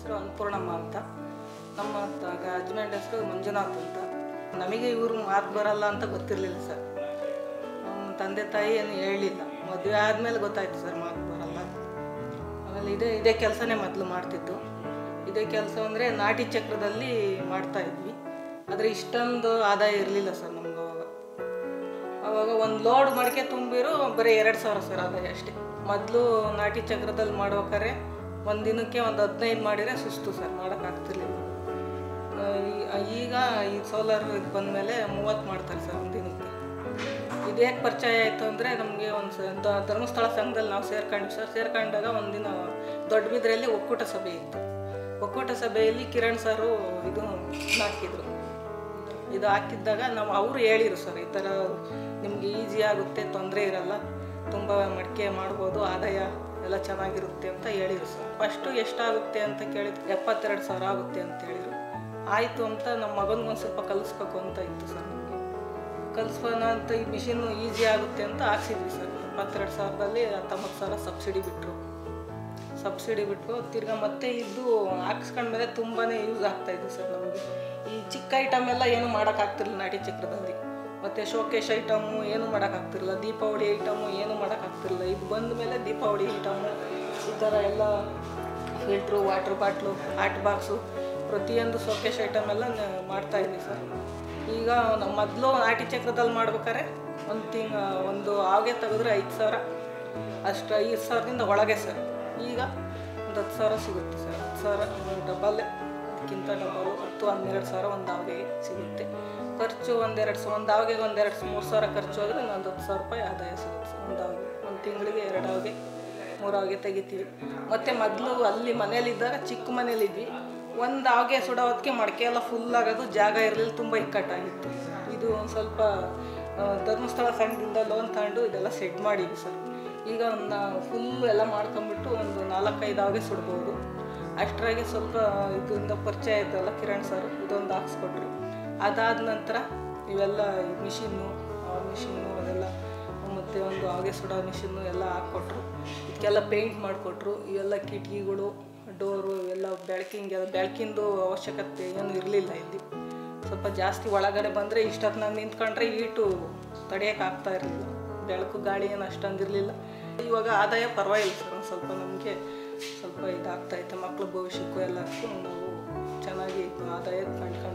ಹೆಸರು ಅನ್ನಪೂರ್ಣಮ್ಮ ಅಂತ ನಮ್ಮ ಹಸ್ಬೆಂಡ್ ಹೆಸರು ಮಂಜುನಾಥ್ ಅಂತ ನಮಗೆ ಇವರು ಮಾತು ಬರಲ್ಲ ಅಂತ ಗೊತ್ತಿರಲಿಲ್ಲ ಸರ್ ನಮ್ಮ ತಂದೆ ತಾಯಿ ಏನು ಹೇಳಲಿಲ್ಲ ಮದುವೆ ಆದಮೇಲೆ ಗೊತ್ತಾಯ್ತು ಸರ್ ಮಾತು ಬರಲ್ಲ ಆಮೇಲೆ ಇದೇ ಇದೇ ಕೆಲಸನೇ ಮೊದಲು ಮಾಡ್ತಿದ್ದು ಇದೇ ಕೆಲಸ ಅಂದರೆ ನಾಟಿ ಚಕ್ರದಲ್ಲಿ ಮಾಡ್ತಾ ಇದ್ವಿ ಆದರೆ ಇಷ್ಟೊಂದು ಆದಾಯ ಇರಲಿಲ್ಲ ಸರ್ ನಮ್ಗೆ ಅವಾಗ ಅವಾಗ ಒಂದು ಲೋಡ್ ಮಡಿಕೆ ತುಂಬಿರೋ ಬರೀ ಎರಡು ಸಾವಿರ ಸರ್ ಆದಾಯ ಅಷ್ಟೇ ಮೊದಲು ನಾಟಿ ಚಕ್ರದಲ್ಲಿ ಮಾಡ್ಬೇಕಾರೆ ಒಂದು ದಿನಕ್ಕೆ ಒಂದು ಹದಿನೈದು ಮಾಡಿದರೆ ಸುಸ್ತು ಸರ್ ಮಾಡೋಕ್ಕಾಗ್ತಿರ್ಲಿಲ್ಲ ಆ, ಈ- ಈಗ ಈ ಸೋಲಾರ್ ಇದು ಬಂದಮೇಲೆ ಮೂವತ್ತು ಮಾಡ್ತಾರೆ ಸರ್ ಒಂದು ದಿನಕ್ಕೆ ಇದು ಹೇಗೆ ಪರಿಚಯ ಆಯಿತು ಅಂದರೆ ನಮಗೆ ಒಂದು ಸ ದ- ಧರ್ಮಸ್ಥಳ ಸಂಘದಲ್ಲಿ ನಾವು ಸೇರ್ಕೊಂಡ್ವಿ ಸರ್ ಸೇರ್ಕೊಂಡಾಗ ಒಂದಿನ ದೊಡ್ಡಬಿದ್ರೆಯಲ್ಲಿ ಒಕ್ಕೂಟ ಸಭೆ ಇತ್ತು ಒಕ್ಕೂಟ ಸಭೆಯಲ್ಲಿ ಕಿರಣ್ ಸರು ಇದು ಇದ್ನ ಹಾಕಿದ್ರು ಇದು ಹಾಕಿದ್ದಾಗ ನಾವು ಅವರು ಹೇಳಿರು ಸರ್ ಈ ಥರ ನಿಮ್ಗೆ ಈಸಿ ಆಗುತ್ತೆ ತೊಂದರೆ ಇರಲ್ಲ ತುಂಬ ಮಡಿಕೆ ಮಾಡ್ಬೋದು ಆದಾಯ ಎಲ್ಲ ಚೆನ್ನಾಗಿರುತ್ತೆ ಅಂತ ಹೇಳಿರು ಸರ್ ಫಸ್ಟು ಎಷ್ಟಾಗುತ್ತೆ ಅಂತ ಕೇಳಿದ್ರು ಎಪ್ಪತ್ತೆರಡು ಸಾವಿರ ಆಗುತ್ತೆ ಅಂತ ಹೇಳಿದರು ಆಯಿತು ಅಂತ ನಮ್ಮ ಮಗನಿಗೊಂದು ಸ್ವಲ್ಪ ಕಲಿಸ್ಬೇಕು ಅಂತ ಇತ್ತು ಸರ್ ನಮಗೆ ಕಲಿಸ್ಬೋಣ ಅಂತ ಈ ಮಿಷಿನ್ನು ಈಸಿ ಆಗುತ್ತೆ ಅಂತ ಹಾಕ್ಸಿದ್ವಿ ಸರ್ ಎಪ್ಪತ್ತೆರಡು ಸಾವಿರದಲ್ಲಿ ಹತ್ತೊಂಬತ್ತು ಸಾವಿರ ಸಬ್ಸಿಡಿ ಬಿಟ್ಟರು ಸಬ್ಸಿಡಿ ಬಿಟ್ಟು ತಿರ್ಗಾ ಮತ್ತೆ ಇದು ಹಾಕ್ಸ್ಕೊಂಡ್ಮೇಲೆ ತುಂಬಾ ಯೂಸ್ ಆಗ್ತಾ ಇದೆ ಸರ್ ನಮಗೆ ಈ ಚಿಕ್ಕ ಐಟಮ್ ಎಲ್ಲ ಏನು ಮಾಡೋಕ್ಕಾಗ್ತಿರ್ಲಿಲ್ಲ ನಾಟಿ ಚಕ್ರದಲ್ಲಿ ಮತ್ತು ಶೋಕೇಶ್ ಐಟಮು ಏನು ಮಾಡೋಕ್ಕಾಗ್ತಿರಲಿಲ್ಲ ದೀಪಾವಳಿ ಐಟಮು ಏನು ಮಾಡೋಕ್ಕಾಗ್ತಿರಲಿಲ್ಲ ಇದು ಬಂದ ಮೇಲೆ ದೀಪಾವಳಿ ಐಟಮು ಈ ಥರ ಎಲ್ಲ filter water bottle hot box ಪ್ರತಿಯೊಂದು ಶೋಕೇಶ್ ಐಟಮ್ ಎಲ್ಲ ನ- ಮಾಡ್ತಾ ಇದ್ವಿ ಸರ್ ಈಗ ನಾವು ಮೊದಲು ನಾಟಿ ಚಕ್ರದಲ್ಲಿ ಮಾಡ್ಬೇಕಾದ್ರೆ ಒಂದು ತಿಂಗ ಒಂದು ಹಾಗೆ ತೆಗೆದ್ರೆ ಐದು ಸಾವಿರ ಅಷ್ಟು ಐದು ಸಾವಿರದಿಂದ ಒಳಗೆ ಸರ್ ಈಗ ಒಂದು ಹತ್ತು ಸಾವಿರ ಸಿಗುತ್ತೆ ಸರ್ ಹತ್ತು ಸಾವಿರ ಡಬಲ್ ಅದಕ್ಕಿಂತ ಡಬಲ್ ಹತ್ತು ಹನ್ನೆರಡು ಸಾವಿರ ಒಂದು ಹಾವಿಗೆ ಸಿಗುತ್ತೆ ಖರ್ಚು ಒಂದೆರಡು ಸಾವಿರ ಒಂದು ಹಾವಿಗೆ ಒಂದೆರಡು ಮೂರು ಸಾವಿರ ಖರ್ಚು ಹೋದರೆ ಒಂದು ಹತ್ತು ಸಾವಿರ ರೂಪಾಯಿ ಆದಾಯ ಸಿಗುತ್ತೆ ಸರ್ ಒಂದು ಹಾವಿಗೆ ಒಂದು ತಿಂಗಳಿಗೆ ಎರಡು ಹಾವಿಗೆ ಮೂರು ಹಾವಿಗೆ ತೆಗಿತೀವಿ ಮತ್ತು ಮೊದಲು ಅಲ್ಲಿ ಮನೇಲಿದ್ದಾಗ ಚಿಕ್ಕ ಮನೇಲಿದ್ವಿ ಒಂದು ಹಾವಿಗೆ ಸುಡೋ ಹೊತ್ತಿಗೆ ಮಡಕೆ ಎಲ್ಲ ಫುಲ್ ಆಗೋದು ಜಾಗ ಇರಲಿಲ್ಲ ತುಂಬ ಇಕ್ಕಟ್ಟಾಗಿತ್ತು ಇದು ಒಂದು ಸ್ವಲ್ಪ ಆ, ಧರ್ಮಸ್ಥಳ ಸಂಘದಿಂದ ಲೋನ್ ತಗೊಂಡು ಇದೆಲ್ಲ ಸೆಟ್ ಮಾಡಿದ್ವಿ ಸರ್ ಈಗ ಒಂದು ಫುಲ್ ಎಲ್ಲ ಮಾಡ್ಕೊಂಬಿಟ್ಟು ಒಂದು ನಾಲ್ಕೈದು ಹಾವಿಗೆ ಸುಡ್ಬೋದು ಅಷ್ಟರಾಗೆ ಸ್ವಲ್ಪ ಇದರಿಂದ ಪರಿಚಯ ಆಯ್ತಲ್ಲ ಕಿರಣ್ ಸರ್ ಇದೊಂದು ಹಾಕ್ಸ್ಕೊಟ್ರು ಅದಾದ ನಂತರ ಇವೆಲ್ಲ ಮಿಷಿನ್ನು ಮಿಷಿನ್ನು ಅದೆಲ್ಲ ಮತ್ತು ಒಂದು ಹಾಗೆ ಸುಡೋ ಮಿಷಿನ್ನು ಎಲ್ಲ ಹಾಕ್ಕೊಟ್ರು ಇದಕ್ಕೆಲ್ಲ ಪೇಂಟ್ ಮಾಡಿಕೊಟ್ರು ಇವೆಲ್ಲ ಕಿಟಕಿಗಳು ಡೋರು ಇವೆಲ್ಲ ಬೆಳಕಿಂಗೆ ಬೆಳಕಿಂದು ಅವಶ್ಯಕತೆ ಏನು ಇರಲಿಲ್ಲ ಇಲ್ಲಿ ಸ್ವಲ್ಪ ಜಾಸ್ತಿ ಒಳಗಡೆ ಬಂದರೆ ಇಷ್ಟೊತ್ತು ನಾನು ನಿಂತ್ಕೊಂಡ್ರೆ ಈಟು ತಡೆಯೋಕೆ ಆಗ್ತಾ ಇರಲಿಲ್ಲ ಬೆಳಕು ಗಾಳಿ ಏನು ಅಷ್ಟೊಂದು ಇರಲಿಲ್ಲ ಇವಾಗ ಆದಾಯ ಪರವಾಗಿಲ್ಲ ಸರ್ ಒಂದು ಸ್ವಲ್ಪ ನಮಗೆ ಸ್ವಲ್ಪ ಇದಾಗ್ತಾ ಇತ್ತು ಮಕ್ಳ ಭವಿಷ್ಯಕ್ಕೂ ಎಲ್ಲದಕ್ಕೂ ನಾವು ಚೆನ್ನಾಗಿ ಆದಾಯ ಕಂಡ್ಕೊಂಡು